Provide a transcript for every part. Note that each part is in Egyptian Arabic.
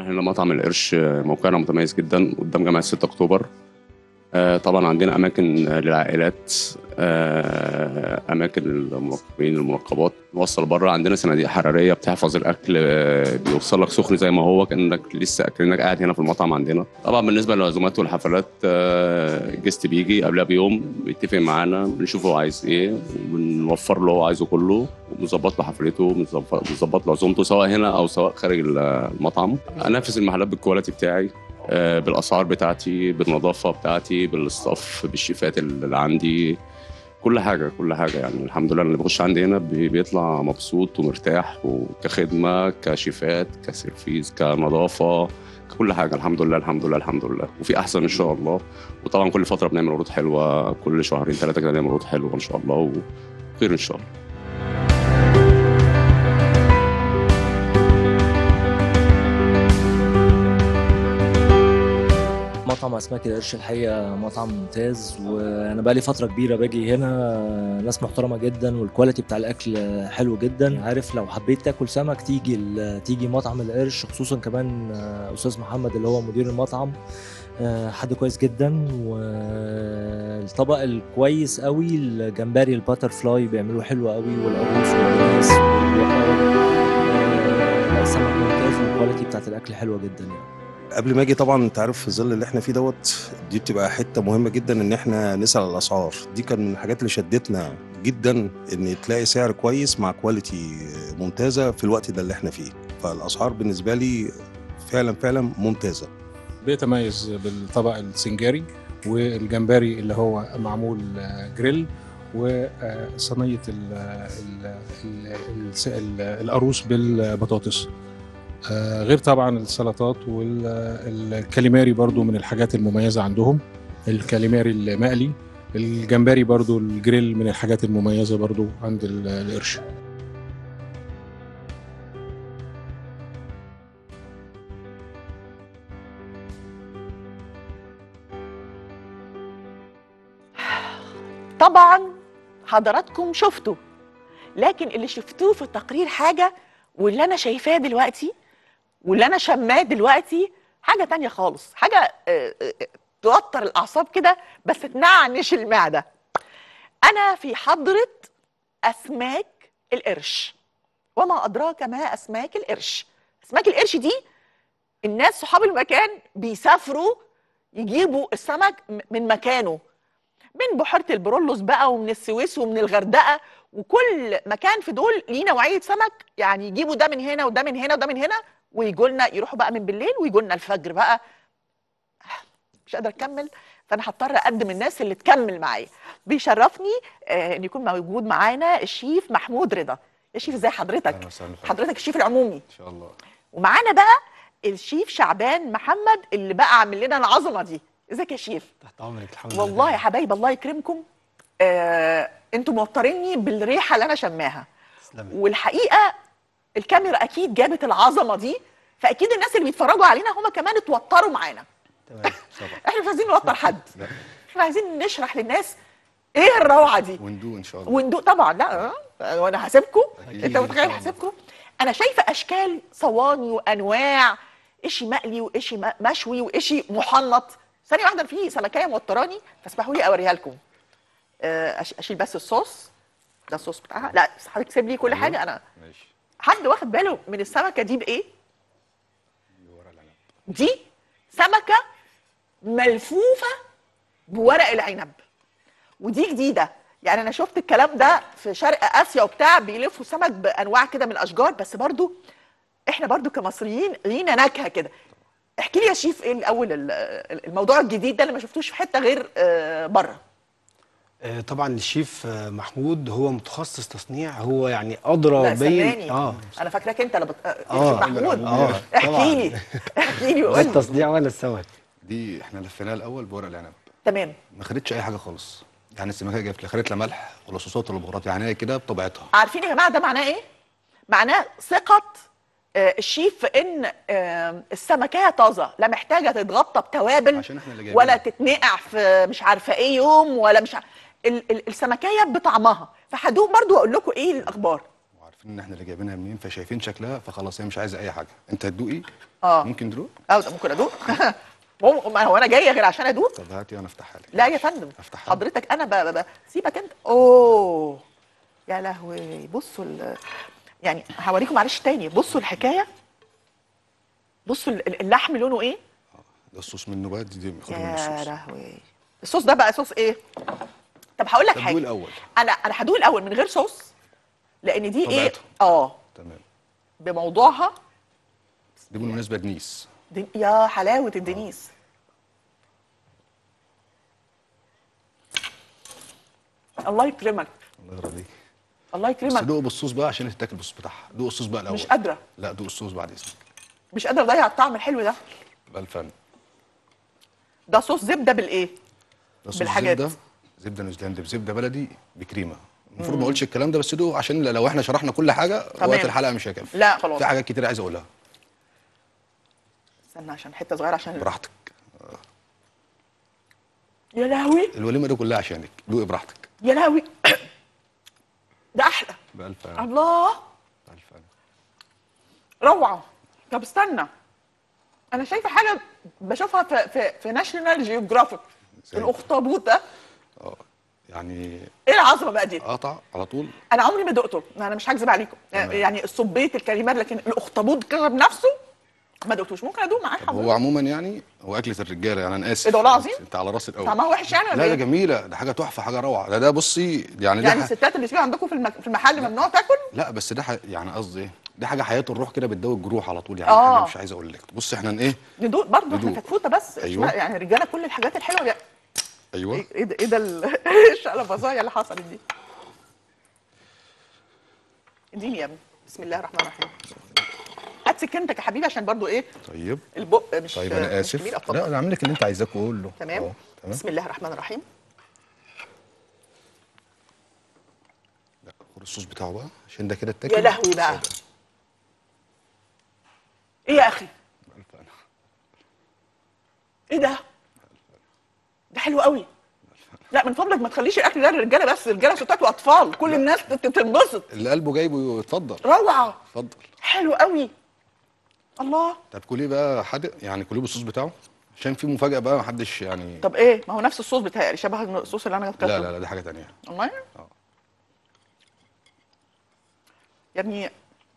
احنا مطعم القرش موقعنا متميز جدا قدام جامعة 6 أكتوبر آه، طبعا عندنا أماكن آه، للعائلات آه، أماكن للمراقبين المراقبات نوصل بره عندنا صناديق حرارية بتحفظ الأكل آه، بيوصل لك سخن زي ما هو كأنك لسه كأنك قاعد هنا في المطعم عندنا طبعا بالنسبة للعزومات والحفلات آه، الجست بيجي قبلها بيوم بيتفق معانا بنشوف هو عايز ايه وبنوفر له هو عايزه كله وبنظبط له حفلته بنظبط بنظبط له عزومته سواء هنا او سواء خارج المطعم انافس المحلات بالكواليتي بتاعي آه، بالاسعار بتاعتي بالنظافه بتاعتي بالاستاف بالشيفات اللي عندي كل حاجه كل حاجه يعني الحمد لله اللي بيخش عندي هنا بي- بيطلع مبسوط ومرتاح وكخدمه كشيفات كسيرفيس كنظافه كل حاجه الحمد لله الحمد لله الحمد لله وفي احسن ان شاء الله وطبعا كل فتره بنعمل عروض حلوه كل شهرين ثلاثه كده نعمل عروض حلوه ان شاء الله وخير ان شاء الله مطعم اسماك القرش الحقيقه مطعم ممتاز وانا بقالي فتره كبيره باجي هنا ناس محترمه جدا والكواليتي بتاع الاكل حلو جدا عارف لو حبيت تاكل سمك تيجي ال- تيجي مطعم القرش خصوصا كمان استاذ محمد اللي هو مدير المطعم آه، حد كويس جدا والطبق الكويس قوي الجمبري الباتر فلاي بيعملوه حلو قوي والقرموس والناس والوقار آه، لا، السمك ممتاز والكواليتي بتاعت الاكل حلوه جدا يعني قبل ما اجي طبعا انت عارف في الظل اللي احنا فيه دوت دي بتبقى حته مهمه جدا ان احنا نسال على الاسعار دي كان من الحاجات اللي شدتنا جدا ان تلاقي سعر كويس مع كواليتي ممتازه في الوقت ده اللي احنا فيه فالاسعار بالنسبه لي فعلا فعلا ممتازه بيتميز بالطبق السنجاري والجمبري اللي هو معمول آه، جريل وصينيه ال- ال- ال- الس- ال- القاروص بالبطاطس آه، غير طبعا السلطات والكاليماري برضو من الحاجات المميزه عندهم الكاليماري المقلي الجمبري برضو الجريل من الحاجات المميزه برضو عند ال- القرش طبعا حضراتكم شفتوا لكن اللي شفتوه في التقرير حاجة واللي أنا شايفاه دلوقتي واللي أنا شماه دلوقتي حاجة تانية خالص حاجة آه، آه، توتر الأعصاب كده بس تنعنش المعدة أنا في حضرة أسماك القرش وما أدراك ما أسماك القرش أسماك القرش دي الناس صحاب المكان بيسافروا يجيبوا السمك م- من مكانه من بحيره البرولوس بقى ومن السويس ومن الغردقه وكل مكان في دول ليه نوعيه سمك يعني يجيبوا ده من هنا وده من هنا وده من هنا ويجوا لنا يروحوا بقى من بالليل ويجوا لنا الفجر بقى مش قادره اكمل فانا هضطر اقدم الناس اللي تكمل معايا بيشرفني آه ان يكون موجود معانا الشيف محمود رضا يا شيف ازاي حضرتك أهلا وسهلا فندم. حضرتك الشيف العمومي ان شاء الله ومعانا بقى الشيف شعبان محمد اللي بقى عامل لنا العظمه دي ازيك يا شيف تحت امرك الحمد لله والله يا حبايب الله يكرمكم آه انتوا موتريني بالريحه اللي انا شماها تسلمي والحقيقه الكاميرا اكيد جابت العظمه دي فاكيد الناس اللي بيتفرجوا علينا هم كمان اتوتروا معانا تمام طبعا احنا مش عايزين نوتر حد لا احنا عايزين نشرح للناس ايه الروعه دي وندوق ان شاء الله وندوق طبعا لا آه، وانا هسيبكم أكيد انت إن متخيل شاء الله. هسيبكم انا شايفه اشكال صواني وانواع اشي مقلي واشي م- مشوي واشي محنط ثانيه واحده في سمكيه موتراني فاسمحوا لي اوريها لكم آه، أش- اشيل بس الصوص ده الصوص بتاعها لا حضرتك سيب لي كل أيوه. حاجه انا ماشي حد واخد باله من السمكه دي بايه دي ورق العنب دي سمكه ملفوفه بورق العنب ودي جديده يعني انا شفت الكلام ده في شرق اسيا وبتاع بيلفوا سمك بانواع كده من الاشجار بس برضو احنا برضو كمصريين لينا نكهه كده احكي لي يا شيف ايه الاول ال- ال- الموضوع الجديد ده اللي ما شفتوش في حته غير آه، بره آه، طبعا الشيف آه، محمود هو متخصص تصنيع هو يعني ادرى لا بين سماني اه انا فاكراك انت اللي بت... آه، يا آه، شيف محمود اه احكي طبعا لي احكي لي لا وقول لي التصنيع ولا السمك دي احنا لفيناها الاول بورق العنب تمام ما خدتش اي حاجه خالص يعني السمكه جابت لي خدت لا ملح ولا صوصات ولا بهارات يعني هي كده بطبيعتها عارفين يا جماعه ده معناه ايه؟ معناه ثقه آه، الشيف في ان آه، السمكيه طازه لا محتاجه تتغطى بتوابل عشان احنا اللي جايبينها ولا تتنقع في مش عارفه ايه يوم ولا مش ع... ال- ال- السمكيه بطعمها فهدوق برضو واقول لكم ايه الاخبار وعارفين عارفين ان احنا اللي جايبينها منين فشايفين شكلها فخلاص هي مش عايزه اي حاجه انت هتدوقي اه ممكن تدوق اه ده ممكن ادوق مم- ما هو انا جايه غير عشان ادوق طب هاتي وانا افتحها لك لا يا فندم افتحها حضرتك انا ب... ب... ب... سيبك انت اوه يا لهوي بصوا ال... يعني هوريكم معلش تاني بصوا الحكايه بصوا ال- اللحم لونه ايه ده الصوص منه بقى دي, دي خدي من يا الصوص لهوي الصوص ده بقى صوص ايه طب هقول لك طب حاجه دوق الاول انا انا هدوق الاول من غير صوص لان دي ايه طبيعتها. اه تمام بموضوعها دي بالمناسبه دنيس دي... يا حلاوه الدنيس الله يكرمك الله يرضيك الله بس يكرمك دوق بالصوص بقى عشان تتاكل بالصوص بتاعها دوق الصوص بقى الاول مش قادره لا دوق الصوص بعد اذنك مش قادره اضيع الطعم الحلو ده بالفن ده صوص زبده بالايه ده صوص بالحاجات. زبده زبده نيوزيلندي بزبده بلدي بكريمه المفروض ما اقولش الكلام ده بس دوق عشان لو احنا شرحنا كل حاجه تمام. وقت الحلقه مش هيكفي لا خلاص في حاجات كتير عايز اقولها استنى عشان حته صغيره عشان براحتك يا لهوي الوليمه دي كلها عشانك دوقي براحتك يا لهوي ده احلى بألف الله بألف روعه طب استنى انا شايفه حاجه بشوفها في في, في ناشونال جيوغرافيك زي- الاخطبوط ده اه يعني ايه العظمه بقى دي قطع على طول انا عمري ما دقته انا مش هكذب عليكم تمام. يعني الصبيت الكلمات لكن الاخطبوط كده بنفسه ما دقتوش ممكن ادوق معاه طب هو حضرتك عموما يعني هو اكله الرجاله يعني انا اسف إيه ده والله العظيم؟ انت على راسي الاول طعمها وحش يعني ولا لا ده ايه؟ جميله ده حاجه تحفه حاجه روعه ده ده بصي يعني ده يعني ح- الستات اللي فيها عندكم في المك... في المحل ممنوع تاكل لا بس ده ح... يعني قصدي ايه ده حاجه حياه الروح كده بتداوي الجروح على طول يعني آه. حاجه مش عايز اقول لك بص احنا ايه ندوق برضه احنا ندوق. فتفوته بس أيوة. اسمها- يعني الرجاله كل الحاجات الحلوه دي ايوه ايه إيه ده ايه ده ال- الشقلباظايه اللي حصلت دي اديني يا ابني بسم الله الرحمن الرحيم هات سكينتك يا حبيبي عشان برضو ايه طيب البق مش طيب انا مش اسف كبير اتفضل. لا انا عامل لك اللي انت عايزاه كله تمام أهو، تمام بسم الله الرحمن الرحيم لا خد الصوص بتاعه بقى عشان ده كده يا اتاكل لهوي بقى سادة. ايه يا اخي ألف أنا. ايه ده ده حلو قوي لا من فضلك ما تخليش الاكل ده للرجاله بس رجاله ستات واطفال كل الناس تت- تنبسط اللي قلبه جايبه يتفضل روعه اتفضل حلو قوي الله طب كليه بقى حادق يعني كليه بالصوص بتاعه عشان في مفاجاه بقى محدش يعني طب ايه ما هو نفس الصوص بتاعي شبه الصوص اللي انا جبته لا لا لا دي حاجه تانية والله آه. يا ابني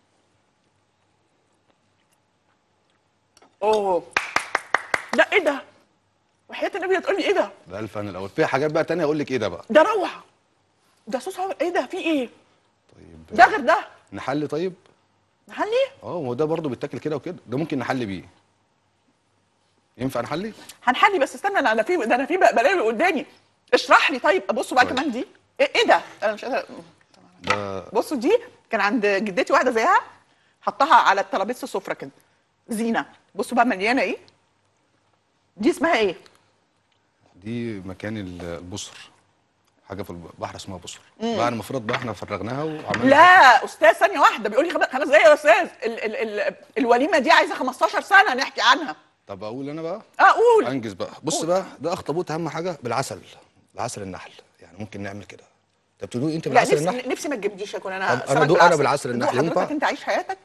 اوه لا ايه ده وحياة النبي تقول لي ايه ده ده الف انا الاول في حاجات بقى تانية اقول لك ايه ده بقى ده روعه ده صوص عم- ايه ده في ايه طيب ده غير ده نحل طيب نحلي اه هو ده برضه بيتاكل كده وكده ده ممكن نحل بيه ينفع نحلي هنحلي بس استنى انا انا في ده انا في بق- بلاوي قدامي اشرح لي طيب بصوا بقى طيب. كمان دي ايه, إيه ده انا مش قادره ده بصوا دي كان عند جدتي واحده زيها حطها على الترابيزه السفره كده زينه بصوا بقى مليانه ايه دي اسمها ايه دي مكان ال- البصر حاجه في البحر اسمها بصر بعد ما فرط بقى احنا فرغناها وعملنا لا استاذ ثانيه واحده بيقول لي خم- خمس دقايق يا استاذ ال ال ال الوليمه دي عايزه 15 سنه نحكي عنها طب اقول انا بقى اه قول انجز بقى بص بقى ده اخطبوط اهم حاجه بالعسل بعسل النحل يعني ممكن نعمل كده طب تدوقي انت لا بالعسل نفسي النحل نفسي ما تجيبليش اكون انا طب أنا سمك أدوق أنا بالعسل دوق النحل، حضرتك ينفع؟ انت عايش حياتك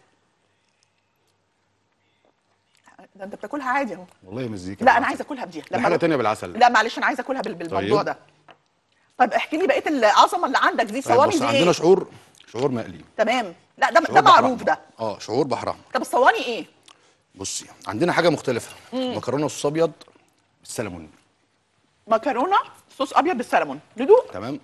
ده انت بتاكلها عادي اهو والله مزيكا لا انا عايزه اكلها بدي ده حاجه أروح- تانية بالعسل لا معلش انا عايزه اكلها بال- بالموضوع طيب. ده طب احكي لي بقيه العظمه اللي عندك دي طيب صواني بص دي عندنا ايه شعور شعور مقلي تمام لا ده شعور ده بحر معروف أحمر. ده اه شعور بحر احمر طب الصواني ايه بصي عندنا حاجه مختلفه مكرونه صوص ابيض بالسلمون مكرونه صوص ابيض بالسلمون ندوق تمام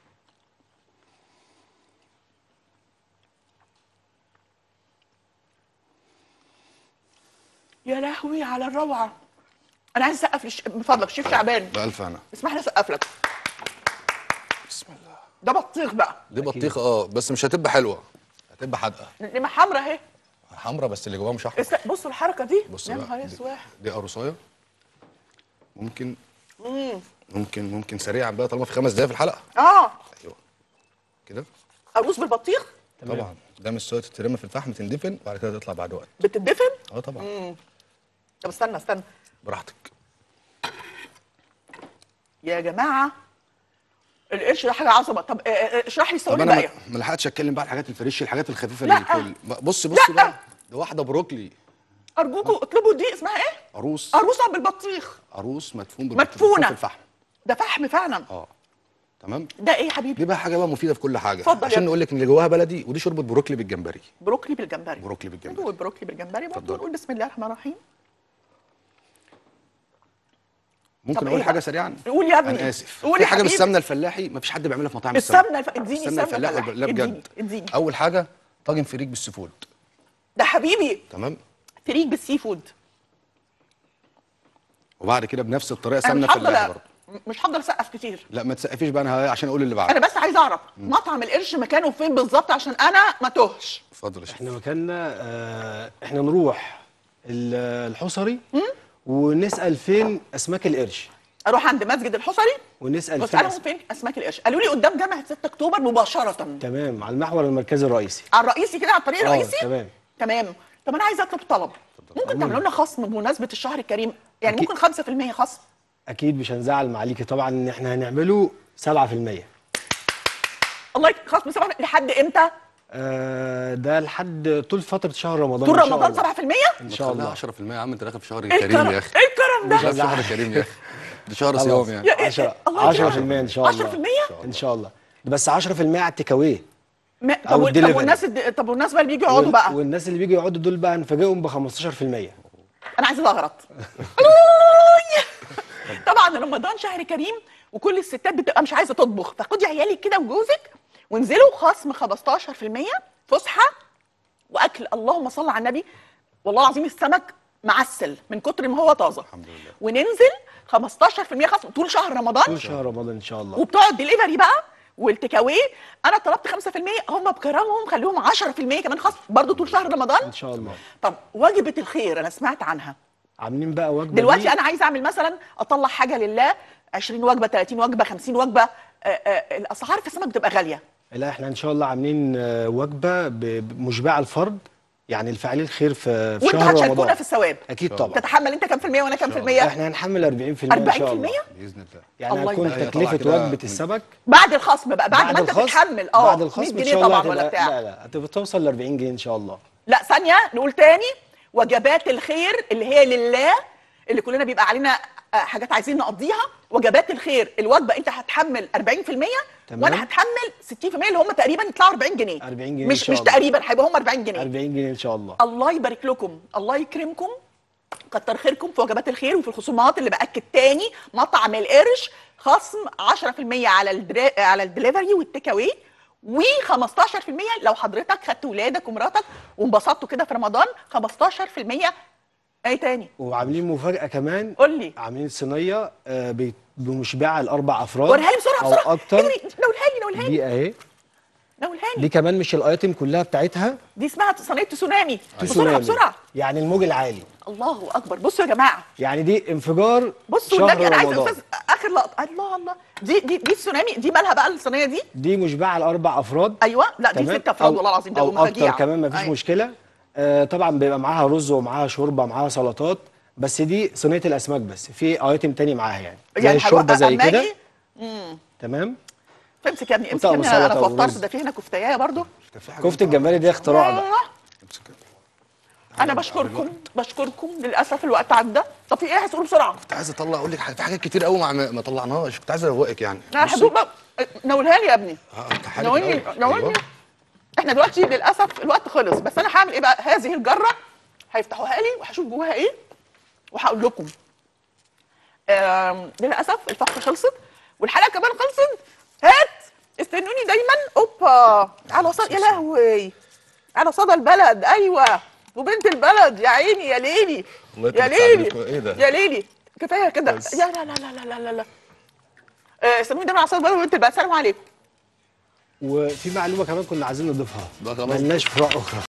يا لهوي على الروعه انا عايز اسقف لش... من فضلك شيف شعبان بألف انا اسمح لي اسقف لك بسم الله ده بطيخ بقى دي بطيخه اه بس مش هتبقى حلوه هتبقى حادقه لما حمرا اهي حمرا بس اللي جواها مش احمر است- بصوا الحركه دي بص يا بقى نهار دي- اسود دي قروصايه ممكن ممكن ممكن سريعا بقى طالما في خمس دقايق في الحلقه اه ايوه كده ارز بالبطيخ طبعا ده مش سويه تترمى في الفحم تندفن وبعد كده تطلع بعد وقت بتدفن اه طبعا طب استنى استنى براحتك يا جماعه القرش ده حاجه عظمه طب آه، آه، اشرح لي طب السؤال انا الباقيه ما- ما لحقتش اتكلم بقى على الحاجات الفريش الحاجات الخفيفه لا. اللي كل بص بص لا. بقى ده واحده بروكلي ارجوكوا اطلبوا دي اسمها ايه عروس عروسه بالبطيخ عروس مدفون بالبطيخ- مدفونة. مدفون في الفحم ده فحم فعلا اه تمام ده ايه يا حبيبي دي بقى حاجه بقى مفيده في كل حاجه اتفضل يا عشان ابني. نقول لك ان اللي جواها بلدي ودي شوربه بروكلي بالجمبري بروكلي بالجمبري بروكلي بالجمبري نقول بروكلي بالجمبري برضه اتفضل. نقول بسم الله الرحمن الرحيم ممكن طب اقول إيه حاجه بقى؟ سريعا قول يا ابني انا اسف قول في يا حاجه حبيبي. بالسمنه الفلاحي مفيش حد بيعملها في مطاعم السمنه السمنه الف... اديني السمنه سمنه الفلاحي فلاحي. لا اديني بجد اديني اول حاجه طاجن فريك بالسي فود ده حبيبي تمام فريك بالسي فود وبعد كده بنفس الطريقه انا سمنه مش فلاحي هفضل برضه مش هفضل اسقف كتير لا ما تسقفيش بقى انا عشان اقول اللي بعده انا بس عايز اعرف مطعم القرش مكانه فين بالظبط عشان انا ما توهش اتفضل يا شيخ احنا مكاننا آه، احنا نروح ال- الحصري ونسال فين اسماك القرش اروح عند مسجد الحصري ونسال فين واسالهم أس... فين اسماك القرش قالوا لي قدام جامعه 6 اكتوبر مباشره تمام على المحور المركزي الرئيسي على الرئيسي كده على الطريق اه الرئيسي تمام تمام طب انا عايزه اطلب طلب ممكن تعملوا لنا خصم بمناسبه الشهر الكريم يعني أكيد. ممكن 5% خصم اكيد مش هنزعل معاليكي طبعا ان احنا هنعمله 7% الله يك- خصم سبعة لحد امتى آه ده لحد طول فتره شهر رمضان طول إن شاء رمضان الله. 7% ان شاء الله 10% يا عم انت داخل في شهر ايه كريم الكرم يا اخي ايه الكرم ده ده في شهر كريم يا اخي ده شهر خلاص. صيام يعني يا إيه 10 الله 10% يكرمك. ان شاء الله 10% ان شاء الله بس 10% على التيك اواي ما- أو طب وال- طب الدليفري. والناس الد- طب والناس بقى اللي بيجوا يقعدوا بقى والناس اللي بيجوا يقعدوا دول بقى هنفاجئهم ب 15% انا عايزه اغرط طبعا رمضان شهر كريم وكل الستات بتبقى مش عايزه تطبخ فخدي عيالك كده وجوزك وانزلوا خصم 15% فسحه واكل اللهم صل على النبي والله العظيم السمك معسل من كتر ما هو طازه الحمد لله. وننزل 15% خصم طول شهر رمضان طول شهر رمضان ان شاء الله وبتوع الدليفري بقى والتيك اواي انا طلبت 5% هم بكرمهم خلوهم 10% كمان خصم برضو طول شهر رمضان ان شاء الله طب وجبه الخير انا سمعت عنها عاملين بقى وجبه دلوقتي دي- انا عايز اعمل مثلا اطلع حاجه لله 20 وجبه 30 وجبه 50 وجبه آه، آه، الاسعار في السمك بتبقى غاليه لا احنا ان شاء الله عاملين آه، وجبه ب- ب- مشبعه الفرد يعني الفاعلين الخير في, في وانت شهر هتشاركونا رمضان في الثواب اكيد طبعا تتحمل انت كام في المية وانا كام في المية احنا هنحمل 40% ان شاء 40% الله باذن الله يعني الله هتكون يبارك. هي طبعا تكلفه كده وجبه من- السمك بعد الخصم بقى بعد, ما انت الخصم- تتحمل اه بعد 100 الخصم ان جنيه شاء الله طبعا هتبقى ولا بتاع لا لا هتبقى توصل ل 40 جنيه ان شاء الله لا ثانيه نقول تاني وجبات الخير اللي هي لله اللي كلنا بيبقى علينا آه، حاجات عايزين نقضيها وجبات الخير الوجبه انت هتحمل 40% تمام. وانا هتحمل 60% اللي هم تقريبا يطلعوا 40 جنيه 40 جنيه إن مش شاء مش الله. تقريبا هيبقى هم 40 جنيه 40 جنيه ان شاء الله الله يبارك لكم الله يكرمكم كتر خيركم في وجبات الخير وفي الخصومات اللي باكد تاني مطعم القرش خصم 10% على الدرا... على الدليفري والتيك اواي و15% لو حضرتك خدت ولادك ومراتك وانبسطتوا كده في رمضان 15% ايه تاني وعاملين مفاجاه كمان قول لي عاملين صينيه آه، بي- بمشبعه لاربع افراد وريها لي بسرعه او بسرعه اكتر اجري نولها لي نولها لي دي اهي نولها لي دي كمان مش الايتم كلها بتاعتها دي اسمها صينيه تسونامي بسرعه تسونامي. بسرعه يعني الموج العالي الله اكبر بصوا يا جماعه يعني دي انفجار بصوا شهر النبي انا عايزه رمضان. استاذ اخر لقطه الله الله دي دي دي السونامي دي مالها بقى الصينيه دي دي مشبعه لاربع افراد ايوه لا دي تمام؟ ست افراد أو- والله العظيم ده او مفاجيع. اكتر كمان مفيش أيوة. مشكله آه طبعا بيبقى معاها رز ومعاها شوربه معاها سلطات بس دي صينيه الاسماك بس في ايتم تاني معاها يعني زي يعني الشوربه زي أما كده أجي- تمام امسك يا ابني امسك وطقم يا ابني انا سلطة فطرت ورز. ده في هنا كفتايه برضو طب في حاجة كفته الجمبري دي اختراع بقى امسك كده. انا بشكركم بشكركم للاسف الوقت عدى طب في ايه هتقولوا بسرعه كنت عايز اطلع اقول لك حاجة- في حاجات كتير قوي ما, ما طلعناش كنت عايز اروقك يعني انا بصي. حدوق بقى نولها لي يا ابني اه تعالي نولني الأول. نولني أيوة. احنا دلوقتي للاسف الوقت خلص بس انا هعمل ايه بقى هذه الجره هيفتحوها لي وهشوف جواها ايه وهقول لكم آم، للاسف الفقره خلصت والحلقه كمان خلصت هات استنوني دايما اوبا على صدى يا لهوي على صدى البلد ايوه وبنت البلد يا عيني يا ليلي الله يا يتمتع ليلي بيكم. إيه ده؟ يا ليلي كفايه كده بس. يا لا لا لا لا لا لا لا آه، استنوني دايما على صدى البلد وبنت البلد السلام عليكم وفي معلومه كمان كنا عايزين نضيفها ده خلاص. ملناش فروع اخرى